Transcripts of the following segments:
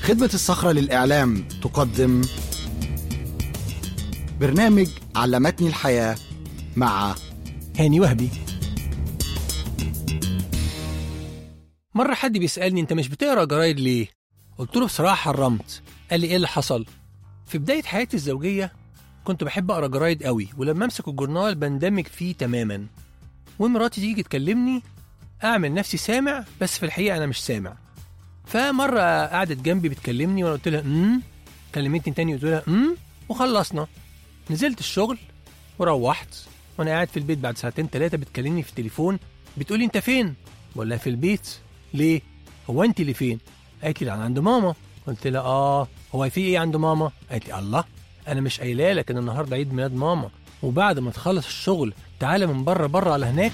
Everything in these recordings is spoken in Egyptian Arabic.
خدمة الصخرة للإعلام تقدم برنامج علمتني الحياة مع هاني وهبي مرة حد بيسألني أنت مش بتقرا جرايد ليه؟ قلت له بصراحة حرمت قال لي إيه اللي حصل؟ في بداية حياتي الزوجية كنت بحب أقرا جرايد قوي ولما أمسك الجورنال بندمج فيه تماما ومراتي تيجي تكلمني أعمل نفسي سامع بس في الحقيقة أنا مش سامع فمرة قعدت جنبي بتكلمني وأنا قلت لها أمم كلمتني تاني قلت لها أمم وخلصنا نزلت الشغل وروحت وانا قاعد في البيت بعد ساعتين ثلاثه بتكلمني في التليفون بتقولي انت فين ولا في البيت ليه هو انت اللي فين قالت لي انا عند ماما قلت لها اه هو في ايه عند ماما قالت لي الله انا مش قايله لك ان النهارده عيد ميلاد ماما وبعد ما تخلص الشغل تعالى من بره بره على هناك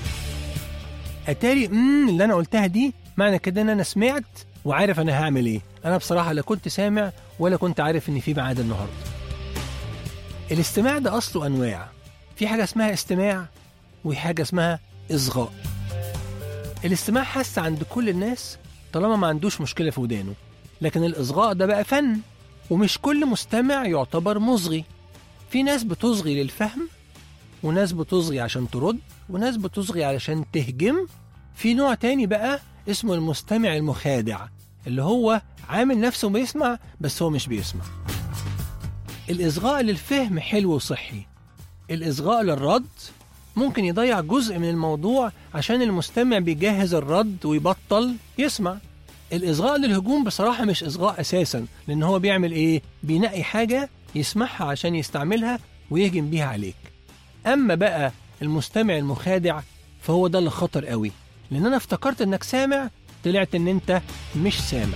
اتاري امم اللي انا قلتها دي معنى كده ان انا سمعت وعارف انا هعمل ايه انا بصراحه لا كنت سامع ولا كنت عارف ان في ميعاد النهارده الاستماع ده اصله انواع في حاجه اسمها استماع وفي حاجه اسمها اصغاء الاستماع حس عند كل الناس طالما ما عندوش مشكله في ودانه لكن الاصغاء ده بقى فن ومش كل مستمع يعتبر مصغي في ناس بتصغي للفهم وناس بتصغي عشان ترد وناس بتصغي علشان تهجم في نوع تاني بقى اسمه المستمع المخادع اللي هو عامل نفسه بيسمع بس هو مش بيسمع الإصغاء للفهم حلو وصحي الإصغاء للرد ممكن يضيع جزء من الموضوع عشان المستمع بيجهز الرد ويبطل يسمع الإصغاء للهجوم بصراحة مش إصغاء أساسا لأن هو بيعمل إيه؟ بينقي حاجة يسمعها عشان يستعملها ويهجم بيها عليك أما بقى المستمع المخادع فهو ده اللي خطر قوي لأن أنا افتكرت إنك سامع طلعت إن أنت مش سامع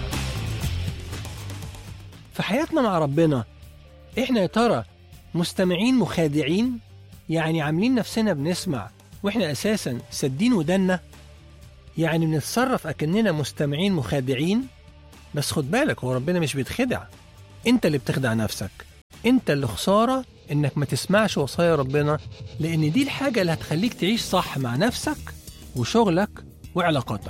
في حياتنا مع ربنا احنا يا ترى مستمعين مخادعين يعني عاملين نفسنا بنسمع واحنا اساسا سادين ودنا يعني بنتصرف اكننا مستمعين مخادعين بس خد بالك هو ربنا مش بيتخدع انت اللي بتخدع نفسك انت اللي خساره انك ما تسمعش وصايا ربنا لان دي الحاجه اللي هتخليك تعيش صح مع نفسك وشغلك وعلاقاتك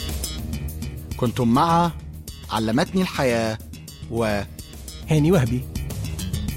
كنتم مع علمتني الحياة و هاني وهبي